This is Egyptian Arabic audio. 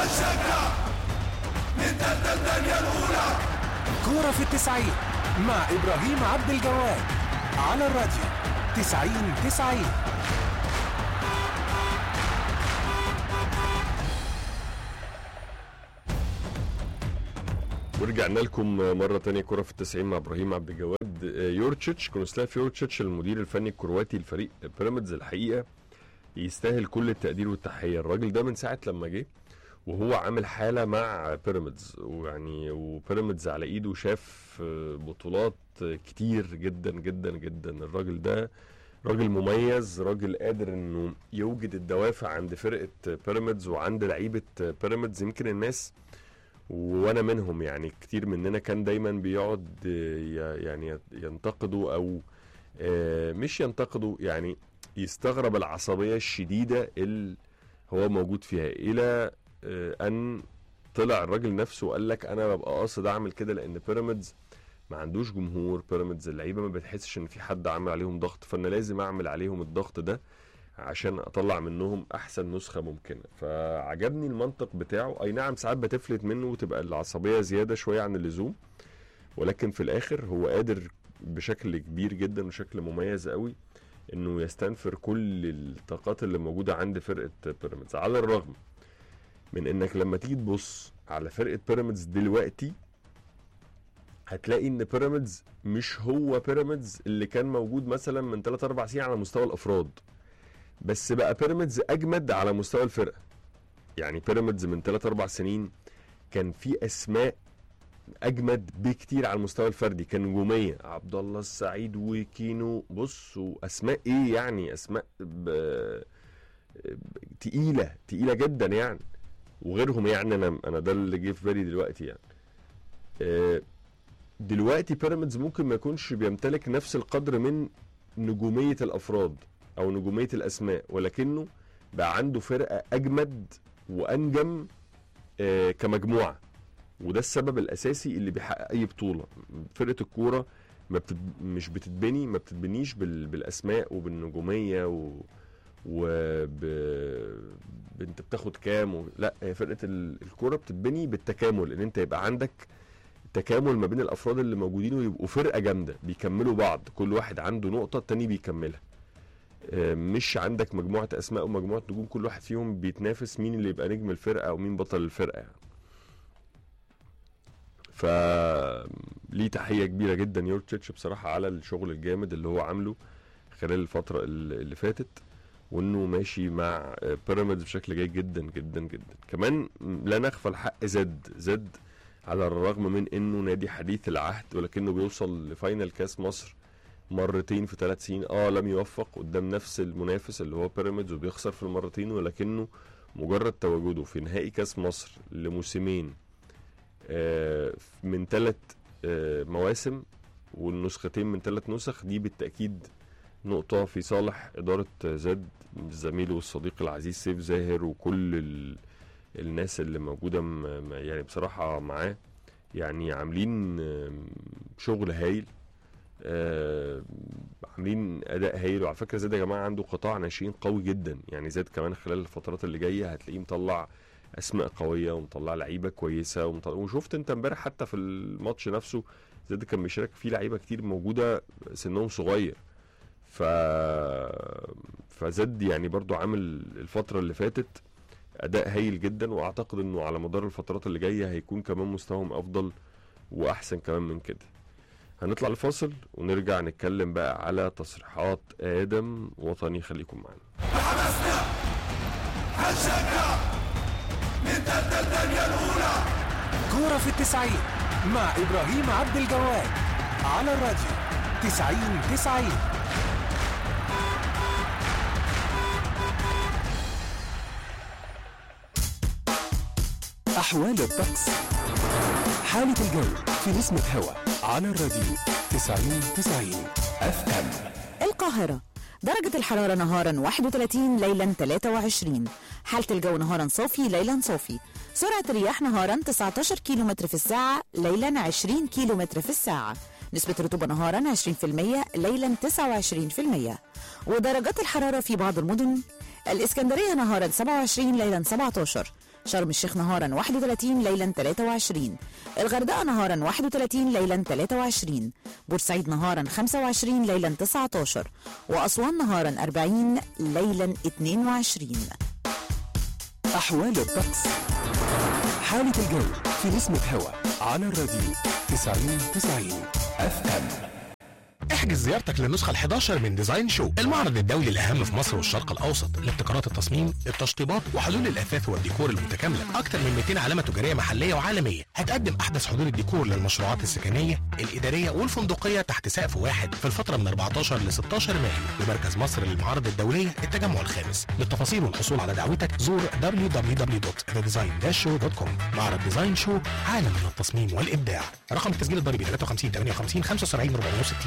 هنشجع نتقدم الدنيا الأولى كورة في التسعين مع إبراهيم عبد الجواد على الراديو تسعين تسعين ورجعنا لكم مرة تانية كرة في التسعين مع إبراهيم عبد الجواد يورتشيتش كونسلاف يورتشيتش المدير الفني الكرواتي لفريق بيراميدز الحقيقة يستاهل كل التقدير والتحية الراجل ده من ساعة لما جه وهو عامل حالة مع بيراميدز ويعني وبيراميدز على ايده شاف بطولات كتير جدا جدا جدا الراجل ده راجل مميز راجل قادر انه يوجد الدوافع عند فرقة بيراميدز وعند لعيبة بيراميدز يمكن الناس وانا منهم يعني كتير مننا كان دايما بيقعد ي- يعني ينتقدوا او آه، مش ينتقدوا يعني يستغرب العصبية الشديدة اللي هو موجود فيها الى آه، ان طلع الراجل نفسه وقال لك انا ببقى قاصد اعمل كده لان بيراميدز ما عندوش جمهور بيراميدز اللعيبه ما بتحسش ان في حد عامل عليهم ضغط فانا لازم اعمل عليهم الضغط ده عشان اطلع منهم احسن نسخه ممكنه فعجبني المنطق بتاعه اي نعم ساعات بتفلت منه وتبقى العصبيه زياده شويه عن اللزوم ولكن في الاخر هو قادر بشكل كبير جدا وشكل مميز قوي انه يستنفر كل الطاقات اللي موجوده عند فرقه بيراميدز على الرغم من انك لما تيجي تبص على فرقه بيراميدز دلوقتي هتلاقي ان بيراميدز مش هو بيراميدز اللي كان موجود مثلا من 3 4 سنين على مستوى الافراد بس بقى بيراميدز اجمد على مستوى الفرقه يعني بيراميدز من 3 4 سنين كان في اسماء اجمد بكتير على المستوى الفردي كان نجوميه عبد الله السعيد وكينو بصوا اسماء ايه يعني اسماء ب... ب- تقيله تقيله جدا يعني وغيرهم يعني انا انا ده اللي جه في بالي دلوقتي يعني آه، دلوقتي بيراميدز ممكن ما يكونش بيمتلك نفس القدر من نجوميه الافراد او نجوميه الاسماء ولكنه بقى عنده فرقه اجمد وانجم آه، كمجموعه وده السبب الاساسي اللي بيحقق اي بطوله فرقه الكوره ما بتت... مش بتتبني ما بتتبنيش بال... بالاسماء وبالنجوميه و... وب ب... انت بتاخد كام و... لا هي فرقه ال... الكوره بتتبني بالتكامل ان انت يبقى عندك تكامل ما بين الافراد اللي موجودين ويبقوا فرقه جامده بيكملوا بعض كل واحد عنده نقطه التاني بيكملها آه، مش عندك مجموعه اسماء ومجموعه نجوم كل واحد فيهم بيتنافس مين اللي يبقى نجم الفرقه او مين بطل الفرقه يعني ف ليه تحيه كبيره جدا يورتشيتش بصراحه على الشغل الجامد اللي هو عامله خلال الفتره اللي اللي فاتت وانه ماشي مع آه، بيراميدز بشكل جيد جدا جدا جدا كمان لا نغفل حق زد زد على الرغم من انه نادي حديث العهد ولكنه بيوصل لفاينل كاس مصر مرتين في ثلاث سنين اه لم يوفق قدام نفس المنافس اللي هو بيراميدز وبيخسر في المرتين ولكنه مجرد تواجده في نهائي كاس مصر لموسمين آه، من ثلاث مواسم والنسختين من ثلاث نسخ دي بالتاكيد نقطة في صالح إدارة زد زميله والصديق العزيز سيف زاهر وكل ال... الناس اللي موجودة م... م- يعني بصراحة معاه يعني عاملين آم، شغل هايل آه، عاملين اداء هايل وعلى فكره زيد يا جماعه عنده قطاع ناشئين قوي جدا يعني زيد كمان خلال الفترات اللي جايه هتلاقيه مطلع اسماء قويه ومطلع لعيبه كويسه ومطلع وشفت انت امبارح حتى في الماتش نفسه زيد كان بيشارك فيه لعيبه كتير موجوده سنهم صغير ف فزد يعني برضو عامل الفتره اللي فاتت اداء هايل جدا واعتقد انه على مدار الفترات اللي جايه هيكون كمان مستواهم افضل واحسن كمان من كده هنطلع الفاصل ونرجع نتكلم بقى على تصريحات ادم وطني خليكم معانا بحماسنا هنشجع نتقدم الدنيا الأولى كورة في التسعين مع إبراهيم عبد الجواد على الراديو تسعين تسعين أحوال الطقس حالة الجو في نسمة هوا على الراديو تسعين تسعين أف أم القاهرة درجة الحرارة نهارا 31 ليلا 23 حالة الجو نهارا صافي ليلا صافي سرعة الرياح نهارا 19 كيلومتر في الساعة ليلا 20 كيلومتر في الساعة نسبة الرطوبة نهارا 20% ليلا 29% ودرجات الحرارة في بعض المدن الإسكندرية نهارا 27 ليلا 17 شرم الشيخ نهارا 31 ليلا 23 الغردقة نهارا 31 ليلا 23 بورسعيد نهارا 25 ليلا 19 وأسوان نهارا 40 ليلا 22 أحوال الطقس حالة الجو في نسمة هوا على الراديو 90 90 اف ام احجز زيارتك للنسخة ال11 من ديزاين شو المعرض الدولي الأهم في مصر والشرق الأوسط لابتكارات التصميم التشطيبات وحلول الأثاث والديكور المتكاملة أكثر من 200 علامة تجارية محلية وعالمية هتقدم أحدث حلول الديكور للمشروعات السكنية الإدارية والفندقية تحت سقف واحد في الفترة من 14 ل 16 مايو بمركز مصر للمعارض الدولية التجمع الخامس للتفاصيل والحصول على دعوتك زور www.thedesign-show.com معرض ديزاين شو عالم من التصميم والإبداع رقم التسجيل الضريبي 53 58 75 460